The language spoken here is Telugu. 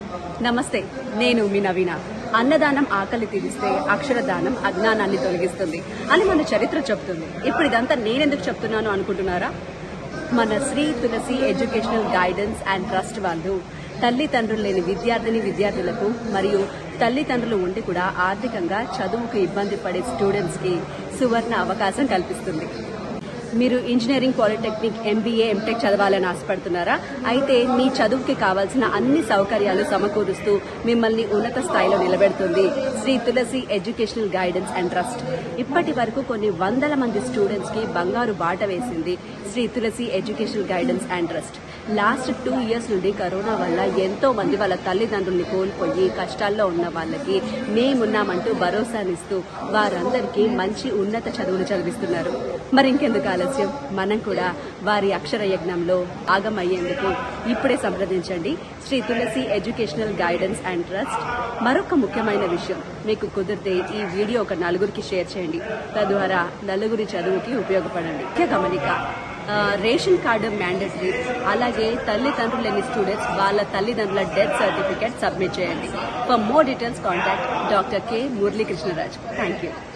నమస్తే నేను మీ నవీన అన్నదానం ఆకలి తీరిస్తే అక్షరదానం అజ్ఞానాన్ని తొలగిస్తుంది అని మన చరిత్ర చెప్తుంది ఇప్పుడు ఇదంతా నేనెందుకు చెప్తున్నాను అనుకుంటున్నారా మన Shri Tulasi educational guidance and trust వాళ్ళు తల్లిదండ్రులు లేని విద్యార్థిని విద్యార్థులకు మరియు తల్లిదండ్రులు ఉండి కూడా ఆర్థికంగా చదువుకు ఇబ్బంది పడే స్టూడెంట్స్ కి సువర్ణ అవకాశం కల్పిస్తుంది మీరు ఇంజనీరింగ్ పాలిటెక్నిక్ ఎంబీఏ ఎంటెక్ చదవాలని ఆశపడుతున్నారా అయితే మీ చదువుకి కావాల్సిన అన్ని సౌకర్యాలు సమకూరుస్తూ మిమ్మల్ని ఉన్నత స్థాయిలో నిలబెడుతుంది Shri Tulasi educational guidance and trust ఇప్పటి వరకు కొన్ని వందల మంది స్టూడెంట్స్ కి బంగారు బాట వేసింది Shri Tulasi educational guidance and trust last two years నుండి కరోనా వల్ల ఎంతో మంది వాళ్ళ తల్లిదండ్రుల్ని కోల్పోయి కష్టాల్లో ఉన్న వాళ్ళకి మేమున్నామంటూ భరోసానిస్తూ వారందరికీ మంచి ఉన్నత చదువులు చదివిస్తున్నారు మరి ఇంకెందుకు ఆలస్యం మనం కూడా వారి అక్షర యజ్ఞంలో భాగమయ్యేందుకు ఇప్పుడే సంప్రదించండి Shri Tulasi educational guidance and trust మరొక ముఖ్యమైన విషయం మీకు కుదిరితే ఈ వీడియో ఒక నలుగురికి షేర్ చేయండి తద్వారా నలుగురి చదువుకి ఉపయోగపడండి ముఖ్య గమనిక ఆ, రేషన్ కార్డు మ్యాండటరీ అలాగే తల్లిదండ్రులు లేని స్టూడెంట్స్ వాళ్ళ తల్లిదండ్రుల డెత్ సర్టిఫికేట్ సబ్మిట్ చేయండి for more details contact doctor K Muralikrishnaraj thank you